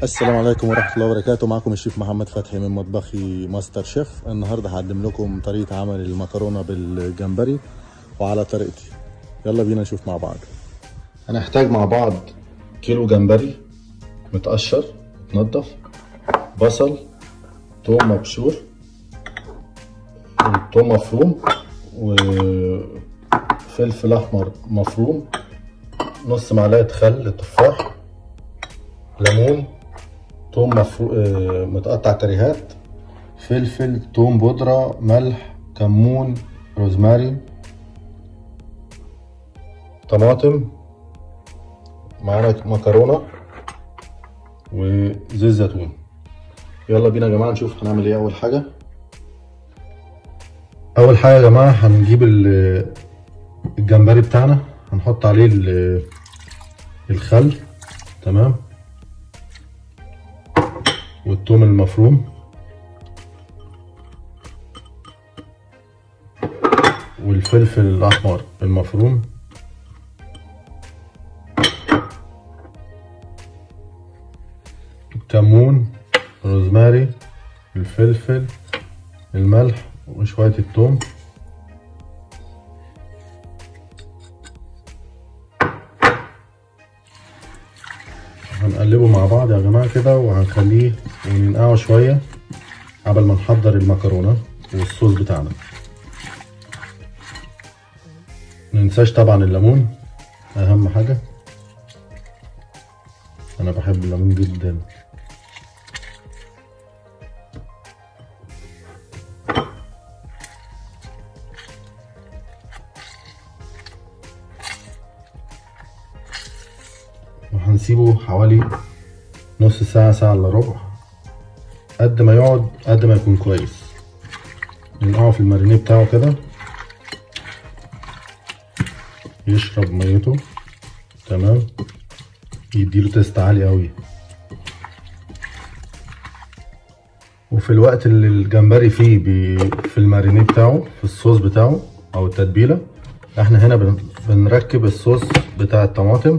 السلام عليكم ورحمة الله وبركاته معكم الشيف محمد فتحي من مطبخي ماستر شيف النهاردة هقدم لكم طريقة عمل المكرونة بالجمبري وعلى طريقتي يلا بينا نشوف مع بعض هنحتاج مع بعض كيلو جمبري متقشر متنضف بصل توم مبشور توم مفروم وفلفل احمر مفروم نص معلقة خل تفاح ليمون توم مفرو... آه، متقطع كريهات فلفل توم بودرة ملح كمون روزماري طماطم معانا مكرونة وزيت زيتون يلا بينا يا جماعة نشوف هنعمل ايه أول حاجة أول حاجة يا جماعة هنجيب الجمبري بتاعنا هنحط عليه الخل تمام والثوم المفروم والفلفل الأحمر المفروم الكمون روزماري الفلفل الملح وشوية الثوم هنقلبه مع بعض يا جماعة كده وهنخليه وننقعه شوية قبل ما نحضر المكرونة والصوص بتاعنا مننساش طبعا الليمون اهم حاجة انا بحب الليمون جدا وهنسيبه حوالي نص ساعة ساعة الا ربع قد ما يقعد قد ما يكون كويس ننقعه في المارينيه بتاعه كده يشرب ميته تمام يديله تيست عالي قوي وفي الوقت اللي الجمبري فيه بي في المارينيه بتاعه في الصوص بتاعه او التتبيله احنا هنا بنركب الصوص بتاع الطماطم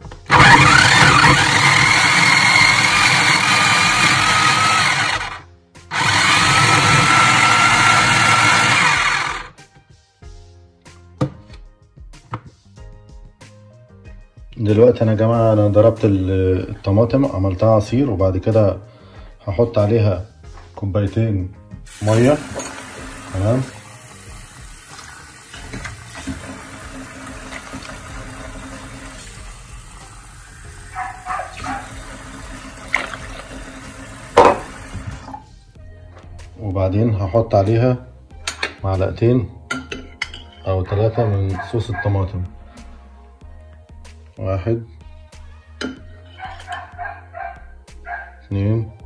دلوقتي انا يا جماعه انا ضربت الطماطم عملتها عصير وبعد كده هحط عليها كوبايتين ميه تمام وبعدين هحط عليها معلقتين او ثلاثة من صوص الطماطم واحد اثنين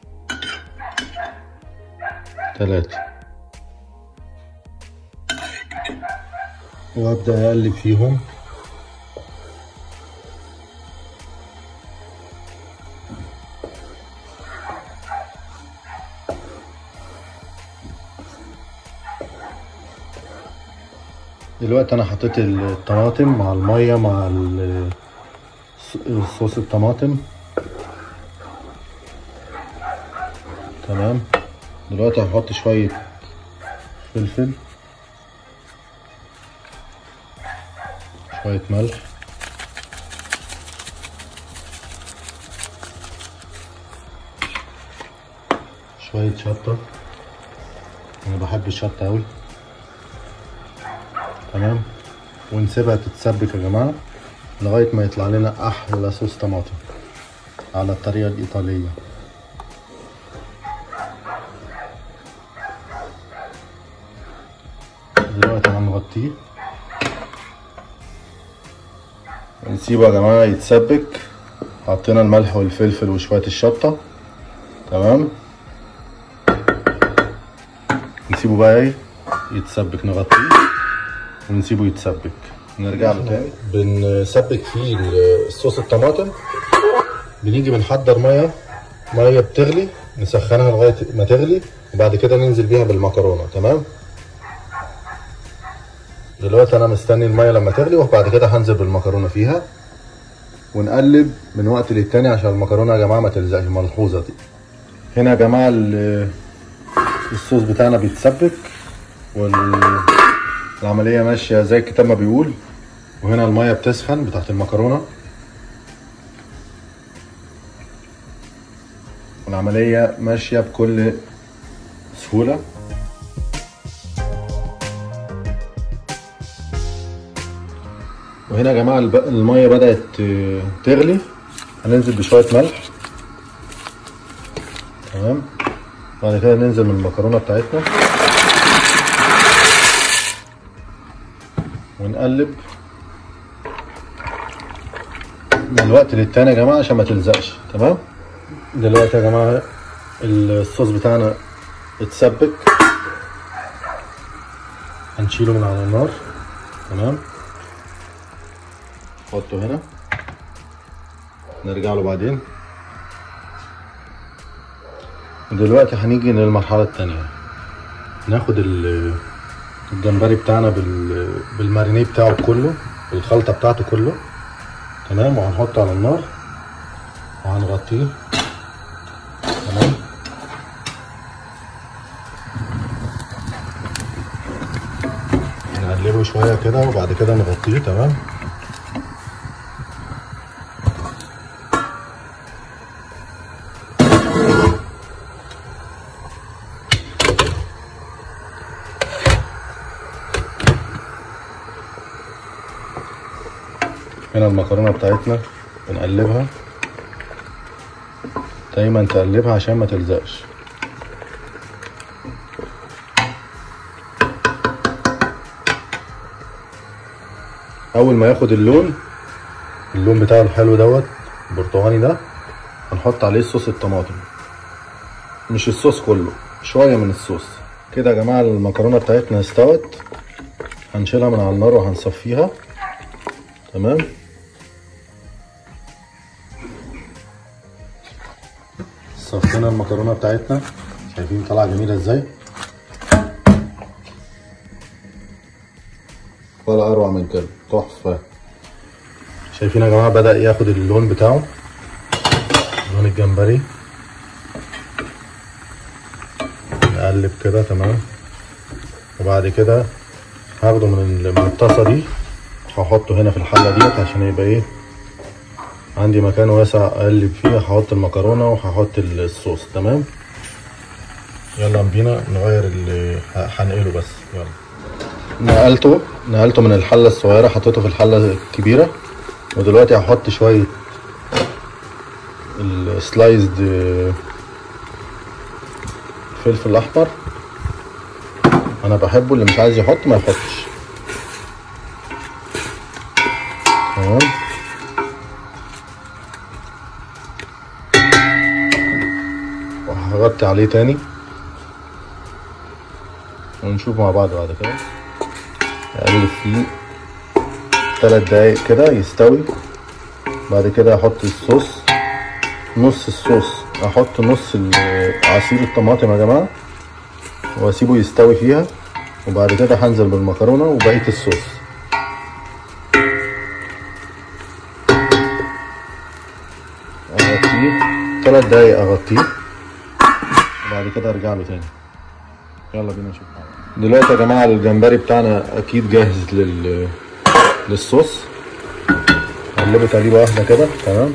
ثلاثة وابدأ اقلب فيهم دلوقتي انا حطيت الطماطم مع الميه مع صوص الطماطم تمام دلوقتي هحط شويه فلفل شويه ملح شويه شطه انا بحب الشطه اوي تمام ونسيبها تتسبك يا جماعه لغايه ما يطلع لنا احلى صوص طماطم على الطريقه الايطاليه دلوقتي هنغطيه ونسيبه يا جماعه يتسبك حطينا الملح والفلفل وشويه الشطه تمام نسيبه بقى ايه يتسبك نغطيه ونسيبه يتسبك نرجع له تاني بنسبك فيه صوص الطماطم بنيجي بنحضر ميه ميه بتغلي نسخنها لغايه ما تغلي وبعد كده ننزل بيها بالمكرونه تمام دلوقتي انا مستني الميه لما تغلي وبعد كده هنزل بالمكرونه فيها ونقلب من وقت للتاني عشان المكرونه يا جماعه ما تلزقش الملحوظه دي هنا يا جماعه ال- الصوص بتاعنا بيتسبك والعمليه ماشيه زي الكتاب ما بيقول وهنا الميه بتسخن بتاعت المكرونه والعمليه ماشيه بكل سهوله وهنا يا جماعه الب- الميه بدات آه، تغلي هننزل بشويه ملح تمام بعد كده ننزل من المكرونه بتاعتنا ونقلب من الوقت للتاني يا جماعه عشان ما تلزقش تمام دلوقتي يا جماعه الصوص بتاعنا اتسبك هنشيله من على النار تمام نحطه هنا نرجع له بعدين ودلوقتي هنيجي للمرحلة التانية ناخد ال- الجمبري بتاعنا بال... بالمارينيه بتاعه كله بالخلطة بتاعته كله تمام وهنحطه على النار وهنغطيه تمام نقلبه شوية كده وبعد كده نغطيه تمام هنا المكرونة بتاعتنا بنقلبها دايما تقلبها عشان ما تلزقش اول ما ياخد اللون اللون بتاعه الحلو دوت البرتقاني ده هنحط عليه صوص الطماطم مش الصوص كله شوية من الصوص كده يا جماعة المكرونة بتاعتنا استوت هنشيلها من على النار وهنصفيها تمام صفينا المكرونه بتاعتنا شايفين طالعه جميله ازاي ولا اروع من كده تحفه شايفين يا جماعه بدا ياخد اللون بتاعه لون الجمبري نقلب كده تمام وبعد كده هاخده من ال- من الطاسه دي هحطه هنا في الحله ديت عشان يبقى ايه عندي مكان واسع اقلب فيه هحط المكرونه وهحط الصوص تمام يلا بينا نغير اللي هنقله بس يلا نقلته نقلته من الحله الصغيره حطيته في الحله الكبيره ودلوقتي هحط شويه السلايزد فلفل احمر انا بحبه اللي مش عايز يحط ما يحطش تمام وهغطي عليه تاني ونشوف مع بعض بعد كده اقلب فيه تلات دقايق كده يستوي بعد كده احط الصوص نص الصوص احط نص ال- عصير الطماطم يا جماعه واسيبه يستوي فيها وبعد كده هنزل بالمكرونه وبقيه الصوص اغطيه تلات دقايق اغطيه وبعد كده ارجع له تاني يلا بينا نشوف دلوقتي يا جماعه الجمبري بتاعنا اكيد جاهز لل للصوص قلبه تقليبه واحده كده تمام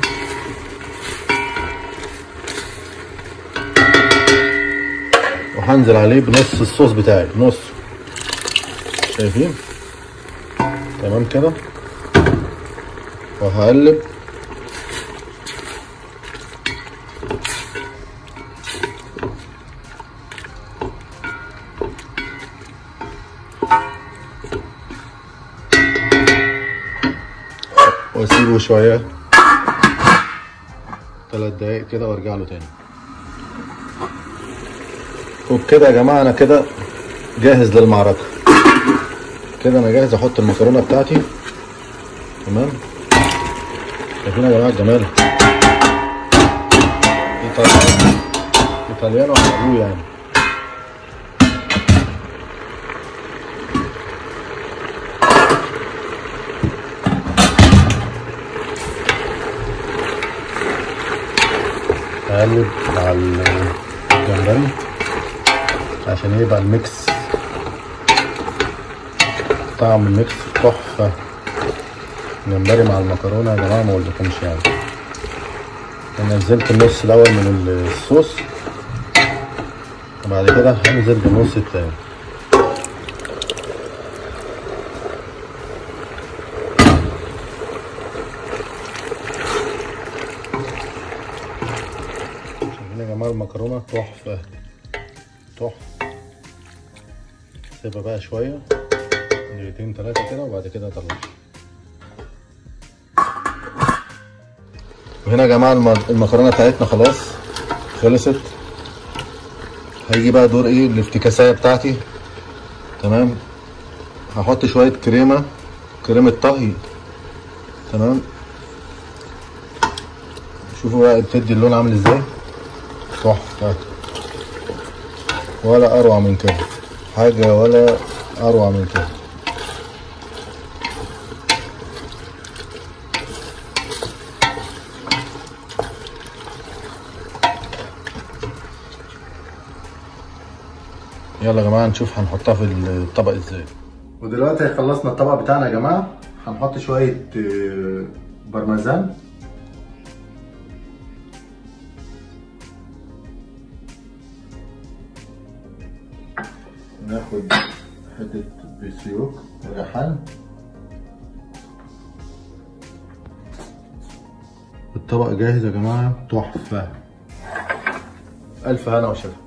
وهنزل عليه بنص الصوص بتاعي نص شايفين تمام كده وهقلب واسيبه شويه ثلاث دقايق كده وارجع له تاني وبكده يا جماعه انا كده جاهز للمعركه كده انا جاهز احط المكرونه بتاعتي تمام شايفين يا جماعه الجمال ايطاليانو ايطاليانو على ابوه يعني اقلب مع الجمبري عشان يبقى الميكس طعم الميكس تحفة جمبري مع المكرونة يا جماعة ما اقولكمش يعني انا نزلت النص الاول من الصوص وبعد كده هنزل بالنص التاني شايفين يا جماعة المكرونة تحفة تحفة سيبها بقى شوية دقيقتين تلاتة كده وبعد كده اطلعها وهنا يا جماعة المكرونة بتاعتنا خلاص خلصت هيجي بقى دور ايه الافتكاسية بتاعتي تمام هحط شوية كريمة كريمة طهي تمام شوفوا بقى بتدي اللون عامل ازاي تحفة ولا اروع من كده حاجة ولا اروع من كده يلا يا جماعه نشوف هنحطها في الطبق ازاي ودلوقتي خلصنا الطبق بتاعنا يا جماعه هنحط شويه برمجان ناخد حته بسيوك وريحان الطبق جاهز يا جماعه تحفه الف هنا وشفا